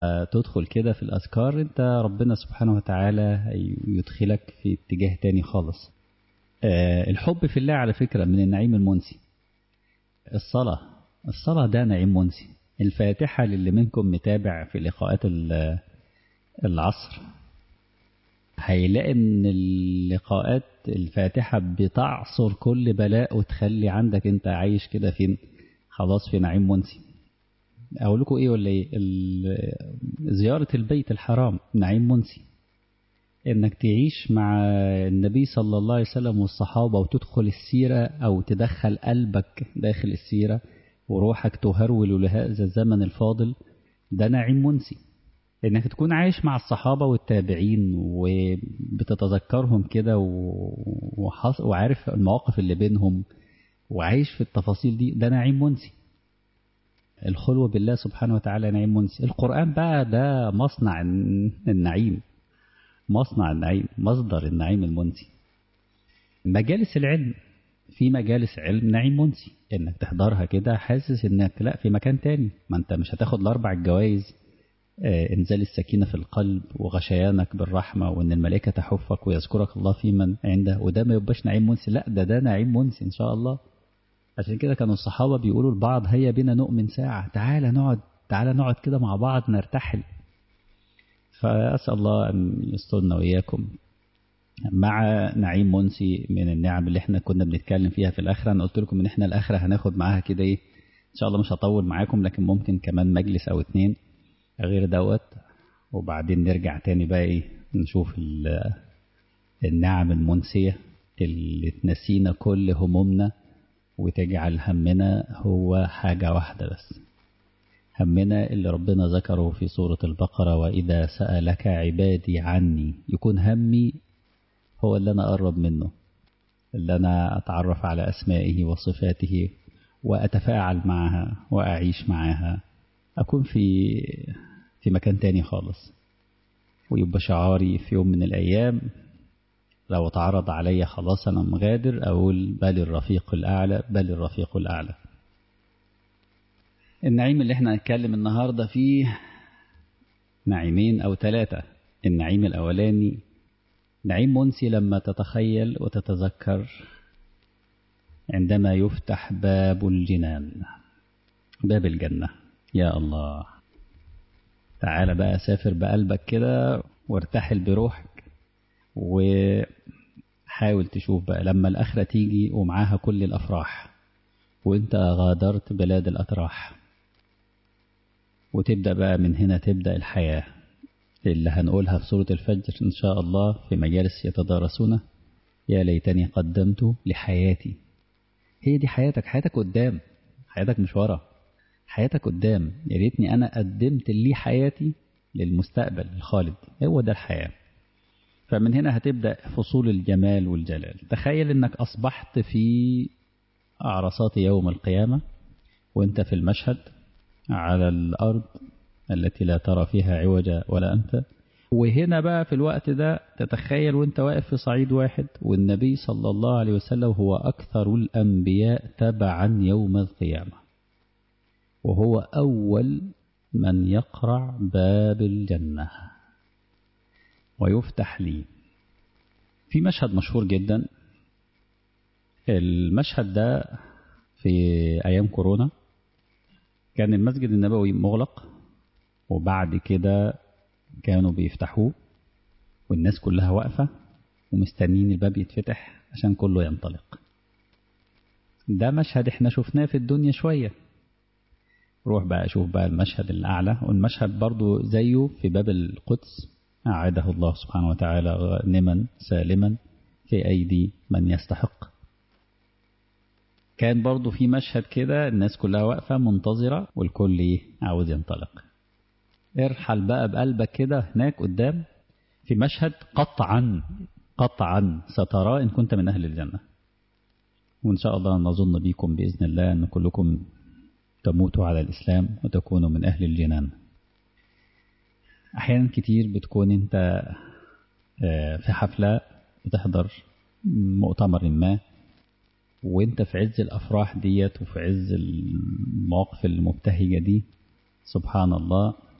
تدخل كده في الأذكار أنت ربنا سبحانه وتعالى يدخلك في اتجاه تاني خالص الحب في الله على فكرة من النعيم المنسي الصلاة الصلاة ده نعيم منسي الفاتحة للي منكم متابع في لقاءات العصر هيلاقي ان اللقاءات الفاتحة بتعصر كل بلاء وتخلي عندك انت عايش كده فين خلاص في نعيم منسي اقول لكم ايه ولا ايه زيارة البيت الحرام نعيم منسي انك تعيش مع النبي صلى الله عليه وسلم والصحابة وتدخل السيرة او تدخل قلبك داخل السيرة وروحك تهرول لهذا الزمن الفاضل ده نعيم منسي انك تكون عايش مع الصحابة والتابعين وبتتذكرهم كده وعارف المواقف اللي بينهم وعايش في التفاصيل دي ده نعيم منسي الخلوة بالله سبحانه وتعالى نعيم منسي القرآن بقى ده مصنع النعيم مصنع النعيم مصدر النعيم المنسي مجالس العلم في مجالس علم نعيم منسي انك تحضرها كده حاسس انك لا في مكان تاني ما انت مش هتاخد الاربع الجوائز آه انزال السكينة في القلب وغشيانك بالرحمة وان الملائكة تحفك ويذكرك الله في من عنده وده ما يبقاش نعيم منسي لا ده ده نعيم منسي ان شاء الله عشان كده كانوا الصحابة بيقولوا لبعض هيا بنا نؤمن ساعة تعالى نقعد تعالى نقعد كده مع بعض نرتحل فأسأل الله أن يسترنا وإياكم مع نعيم منسي من النعم اللي احنا كنا بنتكلم فيها في الآخرة أنا قلت لكم إن احنا الآخرة هناخد معاها كده إيه إن شاء الله مش هطول معاكم لكن ممكن كمان مجلس أو اتنين غير دوت وبعدين نرجع تاني بقى إيه نشوف النعم المنسية اللي تنسينا كل همومنا وتجعل همنا هو حاجة واحدة بس همنا اللي ربنا ذكره في سورة البقرة وإذا سألك عبادي عني يكون همي هو اللي أنا أقرب منه اللي أنا أتعرف على أسمائه وصفاته وأتفاعل معها وأعيش معها أكون في في مكان تاني خالص ويبقى شعاري في يوم من الأيام لو اتعرض علي خلاص أنا مغادر أقول بل الرفيق الأعلى بل الرفيق الأعلى النعيم اللي احنا هنتكلم النهاردة فيه نعيمين أو ثلاثة النعيم الأولاني نعيم منسي لما تتخيل وتتذكر عندما يفتح باب الجنان باب الجنة يا الله تعال بقى سافر بقلبك كده وارتحل بروحك وحاول تشوف بقى لما الآخرة تيجي ومعاها كل الأفراح وانت غادرت بلاد الأتراح وتبدأ بقى من هنا تبدأ الحياة اللي هنقولها في سورة الفجر إن شاء الله في مجالس يتدارسونه يا ليتني قدمت لحياتي هي دي حياتك حياتك قدام حياتك مش ورا حياتك قدام يا ريتني أنا قدمت لي حياتي للمستقبل الخالد هو ده الحياة فمن هنا هتبدأ فصول الجمال والجلال تخيل أنك أصبحت في عرصات يوم القيامة وانت في المشهد على الأرض التي لا ترى فيها عوجا ولا أنت وهنا بقى في الوقت ده تتخيل وانت واقف في صعيد واحد والنبي صلى الله عليه وسلم هو أكثر الأنبياء تبعا يوم القيامة وهو أول من يقرع باب الجنة ويفتح لي في مشهد مشهور جدا المشهد ده في أيام كورونا كان المسجد النبوي مغلق وبعد كده كانوا بيفتحوه والناس كلها واقفة ومستنين الباب يتفتح عشان كله ينطلق ده مشهد احنا شفناه في الدنيا شوية روح بقى شوف بقى المشهد الأعلى والمشهد برضو زيه في باب القدس أعاده الله سبحانه وتعالى غانما سالما في أيدي من يستحق كان برضو في مشهد كده الناس كلها واقفة منتظرة والكل ايه عاوز ينطلق ارحل بقى بقلبك كده هناك قدام في مشهد قطعا قطعا سترى إن كنت من أهل الجنة وإن شاء الله نظن بكم بإذن الله أن كلكم تموتوا على الإسلام وتكونوا من أهل الجنان أحيانا كتير بتكون أنت في حفلة بتحضر مؤتمر ما وانت في عز الأفراح ديت وفي عز المواقف المبتهجة دي سبحان الله